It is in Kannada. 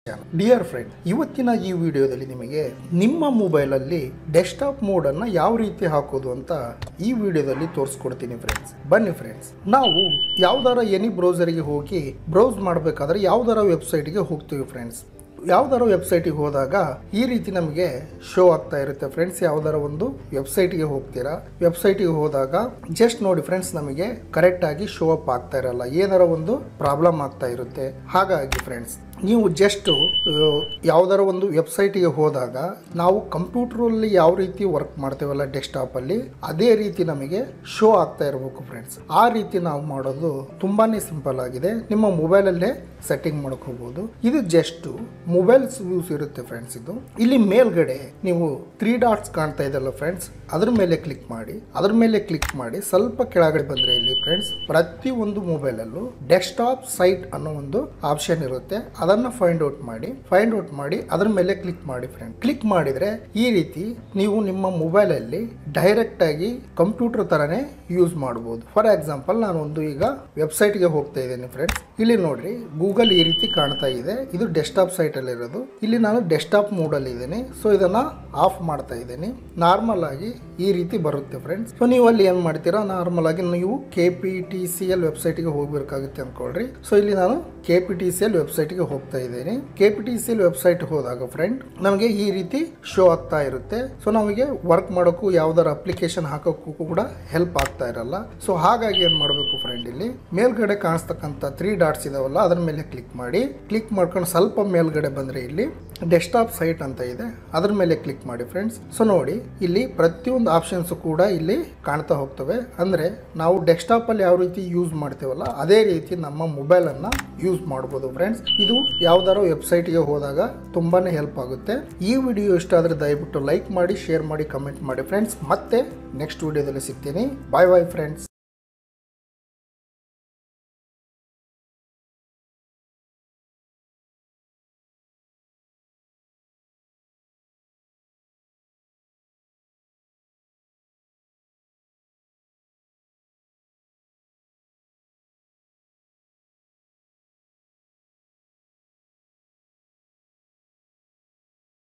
ಡಿಯರ್ ಫ್ರೆಂಡ್ ಇವತ್ತಿನ ಈ ವಿಡಿಯೋದಲ್ಲಿ ನಿಮಗೆ ನಿಮ್ಮ ಮೊಬೈಲಲ್ಲಿ ಡೆಸ್ಕ್ಟಾಪ್ ಮೋಡನ್ನು ಯಾವ ರೀತಿ ಹಾಕೋದು ಅಂತ ಈ ವಿಡಿಯೋದಲ್ಲಿ ತೋರಿಸ್ಕೊಡ್ತೀನಿ ಫ್ರೆಂಡ್ಸ್ ಬನ್ನಿ ಫ್ರೆಂಡ್ಸ್ ನಾವು ಯಾವ್ದಾರ ಎನಿ ಬ್ರೌಸರ್ಗೆ ಹೋಗಿ ಬ್ರೌಸ್ ಮಾಡಬೇಕಾದ್ರೆ ಯಾವ್ದಾರ ವೆಬ್ಸೈಟ್ಗೆ ಹೋಗ್ತೀವಿ ಫ್ರೆಂಡ್ಸ್ ಯಾವ್ದಾರ ವೆಬ್ಸೈಟಿಗೆ ಹೋದಾಗ ಈ ರೀತಿ ನಮಗೆ ಶೋ ಆಗ್ತಾ ಇರುತ್ತೆ ಫ್ರೆಂಡ್ಸ್ ಯಾವ್ದಾರ ಒಂದು ವೆಬ್ಸೈಟ್ಗೆ ಹೋಗ್ತೀರಾ ವೆಬ್ಸೈಟಿಗೆ ಹೋದಾಗ ಜಸ್ಟ್ ನೋಡಿ ಫ್ರೆಂಡ್ಸ್ ನಮಗೆ ಕರೆಕ್ಟ್ ಆಗಿ ಶೋ ಅಪ್ ಆಗ್ತಾ ಇರಲ್ಲ ಏನಾರ ಒಂದು ಪ್ರಾಬ್ಲಮ್ ಆಗ್ತಾ ಇರುತ್ತೆ ಹಾಗಾಗಿ ಫ್ರೆಂಡ್ಸ್ ನೀವು ಜಸ್ಟ್ ಯಾವ್ದಾರ ಒಂದು ವೆಬ್ಸೈಟಿಗೆ ಹೋದಾಗ ನಾವು ಕಂಪ್ಯೂಟರಲ್ಲಿ ಯಾವ ರೀತಿ ವರ್ಕ್ ಮಾಡ್ತೇವಲ್ಲ ಡೆಸ್ಕ್ಟಾಪಲ್ಲಿ ಅದೇ ರೀತಿ ನಮಗೆ ಶೋ ಆಗ್ತಾ ಇರಬೇಕು ಫ್ರೆಂಡ್ಸ್ ಆ ರೀತಿ ನಾವು ಮಾಡೋದು ತುಂಬಾನೇ ಸಿಂಪಲ್ ಆಗಿದೆ ನಿಮ್ಮ ಮೊಬೈಲಲ್ಲೇ ಸೆಟ್ಟಿಂಗ್ ಮಾಡ್ಕೋಬಹುದು ಇದು ಜಸ್ಟ್ ಮೊಬೈಲ್ಸ್ ಯೂಸ್ ಇರುತ್ತೆ ಫ್ರೆಂಡ್ಸ್ ಇದು ಇಲ್ಲಿ ಮೇಲ್ಗಡೆ ನೀವು ತ್ರೀ ಡಾಟ್ಸ್ ಕಾಣ್ತಾ ಇದೆಯಲ್ಲ ಫ್ರೆಂಡ್ಸ್ ಅದ್ರ ಮೇಲೆ ಕ್ಲಿಕ್ ಮಾಡಿ ಅದ್ರ ಮೇಲೆ ಕ್ಲಿಕ್ ಮಾಡಿ ಸ್ವಲ್ಪ ಕೆಳಗಡೆ ಬಂದ್ರೆ ಇಲ್ಲಿ ಫ್ರೆಂಡ್ಸ್ ಪ್ರತಿ ಒಂದು ಮೊಬೈಲಲ್ಲೂ ಡೆಸ್ಕ್ಟಾಪ್ ಸೈಟ್ ಅನ್ನೋ ಒಂದು ಆಪ್ಷನ್ ಇರುತ್ತೆ ಅದನ್ನ ಫೈಂಡ್ ಔಟ್ ಮಾಡಿ ಫೈಂಡ್ ಔಟ್ ಮಾಡಿ ಅದ್ರ ಮೇಲೆ ಕ್ಲಿಕ್ ಮಾಡಿ ಫ್ರೆಂಡ್ ಕ್ಲಿಕ್ ಮಾಡಿದ್ರೆ ಈ ರೀತಿ ನೀವು ನಿಮ್ಮ ಮೊಬೈಲ್ ಅಲ್ಲಿ ಡೈರೆಕ್ಟ್ ಆಗಿ ಕಂಪ್ಯೂಟರ್ ತರನೇ ಯೂಸ್ ಮಾಡಬಹುದು ಫಾರ್ ಎಕ್ಸಾಂಪಲ್ ನಾನು ಒಂದು ಈಗ ವೆಬ್ಸೈಟ್ ಗೆ ಹೋಗ್ತಾ ಇದ್ದೇನೆ ಫ್ರೆಂಡ್ಸ್ ಇಲ್ಲಿ ನೋಡ್ರಿ ಗೂಗಲ್ ಈ ರೀತಿ ಕಾಣ್ತಾ ಇದೆ ಇದು ಡೆಸ್ಕ್ಟಾಪ್ ಸೈಟ್ ಅಲ್ಲಿ ಇರೋದು ಇಲ್ಲಿ ನಾನು ಡೆಸ್ಕ್ಟಾಪ್ ಮೋಡ್ ಅಲ್ಲಿ ಇದ್ದೇನೆ ಸೊ ಇದನ್ನ ಆಫ್ ಮಾಡ್ತಾ ಇದ್ದೇನೆ ನಾರ್ಮಲ್ ಆಗಿ ಈ ರೀತಿ ಬರುತ್ತೆ ಫ್ರೆಂಡ್ಸ್ ಸೊ ನೀವು ಅಲ್ಲಿ ಏನ್ ಮಾಡ್ತೀರಾ ನಾರ್ಮಲ್ ಆಗಿ ನೀವು K P T C L ವೆಬ್ಸೈಟ್ಗೆ ಹೋಗ್ಬೇಕಾಗುತ್ತೆ ಅನ್ಕೊಳ್ರಿ ಸೊ ಇಲ್ಲಿ ನಾನು K P T C L ವೆಬ್ಸೈಟ್ಗೆ ಹೋಗ್ತಾ ಇದ್ದೇನೆ K P T C L website ಹೋದಾಗ ಫ್ರೆಂಡ್ ನಮಗೆ ಈ ರೀತಿ ಶೋ ಆಗ್ತಾ ಇರುತ್ತೆ ಸೊ ನಮಗೆ ವರ್ಕ್ ಮಾಡೋಕ್ಕೂ ಯಾವ್ದಾರ ಅಪ್ಲಿಕೇಶನ್ ಹಾಕೋಕ್ಕೂ ಕೂಡ ಹೆಲ್ಪ್ ಆಗ್ತಾ ಇರಲ್ಲ ಸೊ ಹಾಗಾಗಿ ಏನ್ ಮಾಡಬೇಕು ಫ್ರೆಂಡ್ ಇಲ್ಲಿ ಮೇಲ್ಗಡೆ ಕಾಣಿಸ್ತಕ್ಕಂಥ ತ್ರೀ ಡಾಟ್ಸ್ ಇದಾವಲ್ಲ ಅದ್ರ ಮೇಲೆ ಕ್ಲಿಕ್ ಮಾಡಿ ಕ್ಲಿಕ್ ಮಾಡ್ಕೊಂಡು ಸ್ವಲ್ಪ ಮೇಲ್ಗಡೆ ಬಂದ್ರೆ ಇಲ್ಲಿ ಡೆಸ್ಕ್ಟಾಪ್ ಸೈಟ್ ಅಂತ ಇದೆ ಅದ್ರ ಮೇಲೆ ಕ್ಲಿಕ್ ಮಾಡಿ ಫ್ರೆಂಡ್ಸ್ ಸೊ ನೋಡಿ ಇಲ್ಲಿ ಪ್ರತಿಯೊಂದು ಆಪ್ಷನ್ಸ್ ಕೂಡ ಇಲ್ಲಿ ಕಾಣ್ತಾ ಹೋಗ್ತವೆ ಅಂದ್ರೆ ನಾವು ಡೆಸ್ಕ್ಟಾಪ್ ಅಲ್ಲಿ ಯಾವ ರೀತಿ ಯೂಸ್ ಮಾಡ್ತೇವಲ್ಲ ಅದೇ ರೀತಿ ನಮ್ಮ ಮೊಬೈಲ್ ಅನ್ನ ಯೂಸ್ ಮಾಡಬಹುದು ಫ್ರೆಂಡ್ಸ್ ಇದು ಯಾವ್ದಾರ ವೆಬ್ಸೈಟ್ಗೆ ಹೋದಾಗ ತುಂಬಾನೇ ಹೆಲ್ಪ್ ಆಗುತ್ತೆ ಈ ವಿಡಿಯೋ ಇಷ್ಟ ಆದ್ರೆ ದಯವಿಟ್ಟು ಲೈಕ್ ಮಾಡಿ ಶೇರ್ ಮಾಡಿ ಕಮೆಂಟ್ ಮಾಡಿ ಫ್ರೆಂಡ್ಸ್ ಮತ್ತೆ ನೆಕ್ಸ್ಟ್ ವಿಡಿಯೋದಲ್ಲಿ ಸಿಗ್ತೀನಿ ಬಾಯ್ ಬಾಯ್ ಫ್ರೆಂಡ್ಸ್